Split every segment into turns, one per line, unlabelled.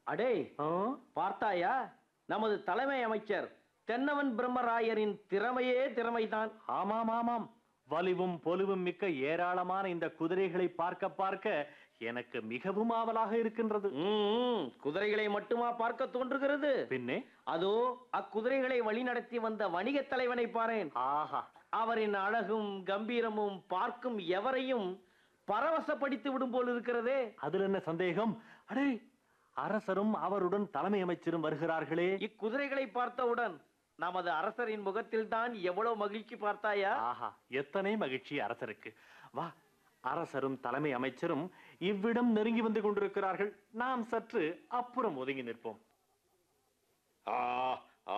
அடே பார்த்தாயா நமது தலைமை அமைச்சர் தென்னவன் பிரம்மராயரின் திறமையே திறமைதான்
ஆமாம் ஆமாம் வலிவும் பொலிவும் மிக்க ஏராளமான இந்த குதிரைகளை பார்க்க பார்க்க எனக்கு மிகவும் ஆவலாக இருக்கின்றது
ம்ம், குதிரைகளை மட்டுமா பார்க்க தோன்றுகிறது
பின்னே
அதோ அக்குதிரைகளை வழிநடத்தி வந்த வணிகத் தலைவனை பாரேன்
ஆஹா
அவரின் அழகும் கம்பீரமும் பார்க்கும் எவரையும் பரவசப்படுத்தி விடும் போல் இருக்கிறதே
அதில் என்ன சந்தேகம் அடே அரசரும் அவருடன் தலைமை அமைச்சரும் வருகிறார்களே
இக்குதிரைகளை பார்த்தவுடன் நமது அரசரின் முகத்தில் தான் எவ்வளவு மகிழ்ச்சி பார்த்தாயா
ஆஹா எத்தனை மகிழ்ச்சி அரசருக்கு வா அரசரும் தலைமை அமைச்சரும் இவ்விடம் நெருங்கி வந்து கொண்டிருக்கிறார்கள் நாம் சற்று அப்புறம் ஒதுங்கி நிற்போம்
ஆ, ஆ,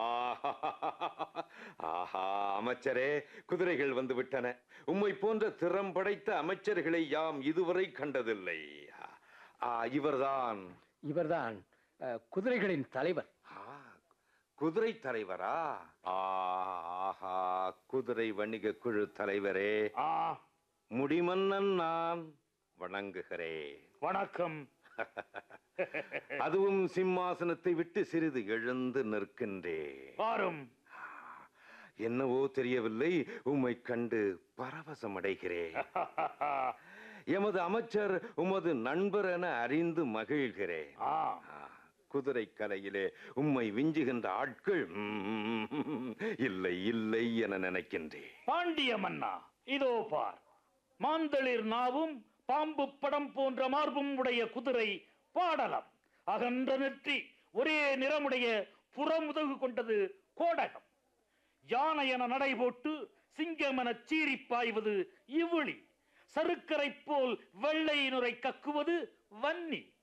ஆஹா அமைச்சரே குதிரைகள் வந்து விட்டன உம்மை போன்ற திறம் படைத்த அமைச்சர்களை யாம் இதுவரை கண்டதில்லை ஆ, இவர்தான்
இவர்தான் அஹ், குதிரைகளின் தலைவர்
ஆ, குதிரை தலைவரா ஆ, ஆஹா குதிரை வணிக குழு தலைவரே
ஆ
முடிமன்னன் நான் வணங்குகிறேன்
வணக்கம்
அதுவும் சிம்மாசனத்தை விட்டு சிறிது எழுந்து நிற்கின்றேன்
வாரும்
என்னவோ தெரியவில்லை உம்மை கண்டு பரவசம் அடைகிறேன் எமது அமைச்சர் உமது நண்பர் என அறிந்து மகிழ்கிறேன்
ஆ
ஆ, குதிரை கலையிலே உம்மை விஞ்சுகின்ற ஆட்கள் ம்ம், இல்லை இல்லை என நினைக்கின்றேன்
பாண்டிய மன்னா இதோ பார் மாந்தளிர் நாவும் பாம்பு படம் போன்ற மார்பும் உடைய குதிரை பாடலம் அகன்ற நெற்றி ஒரே நிறமுடைய புறமுதகு கொண்டது கோடகம் யானை என நடை போட்டு சிங்கம் என சீறி பாய்வது இவ்விழி சருக்கரை போல் வெள்ளை நுரை கக்குவது வன்னி